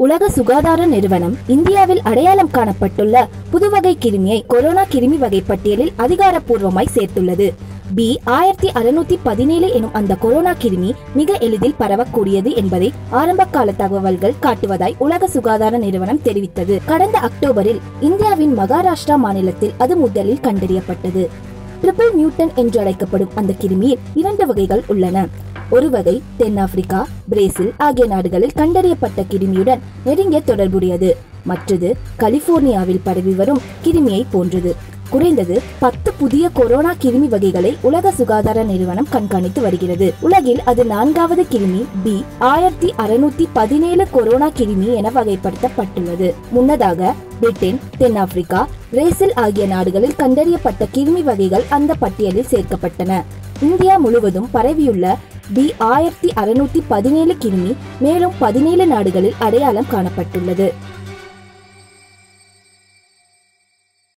உலக சுகாதார நிறுவனம் இந்தியாவில் அடையாளம் காணப்பட்டுள்ள புதுவகை கிருமியை கொரோனா கிருமி வகை பட்டியலில் அதிகாரப்பூர்வமாய் சேர்த்துள்ளது பி ஆயிரத்தி அறுநூத்தி பதினேழு எனும் அந்த கொரோனா கிருமி மிக எளிதில் பரவக்கூடியது என்பதை ஆரம்ப கால தகவல்கள் காட்டுவதாய் உலக சுகாதார நிறுவனம் தெரிவித்தது கடந்த அக்டோபரில் இந்தியாவின் மகாராஷ்டிரா மாநிலத்தில் அது முதலில் கண்டறியப்பட்டது ட்ரிபிள் மியூட்டன் என்று அழைக்கப்படும் அந்த கிருமியில் இரண்டு வகைகள் உள்ளன ஒரு வகை தென்னாப்பிரிக்கா பிரேசில் ஆகிய நாடுகளில் கண்டறியப்பட்ட கிருமியுடன் நெருங்கிய தொடர்புடையது மற்றது கலிபோர்னியாவில் பரவி வரும் கிருமியை போன்றது குறைந்தது பத்து புதிய கொரோனா கிருமி வகைகளை உலக சுகாதார நிறுவனம் கண்காணித்து வருகிறது உலகில் அது நான்காவது கிருமி பி ஆயிரத்தி அறுநூத்தி பதினேழு கொரோனா கிருமி என வகைப்படுத்தப்பட்டுள்ளது முன்னதாக பிரிட்டன் தென்னாப்பிரிக்கா பிரேசில் ஆகிய நாடுகளில் கண்டறியப்பட்ட கிருமி வகைகள் அந்த பட்டியலில் சேர்க்கப்பட்டன இந்தியா முழுவதும் பரவியுள்ள பி ஆயிரத்தி அறுநூத்தி பதினேழு கிருமி மேலும் பதினேழு நாடுகளில் அடையாளம் காணப்பட்டுள்ளது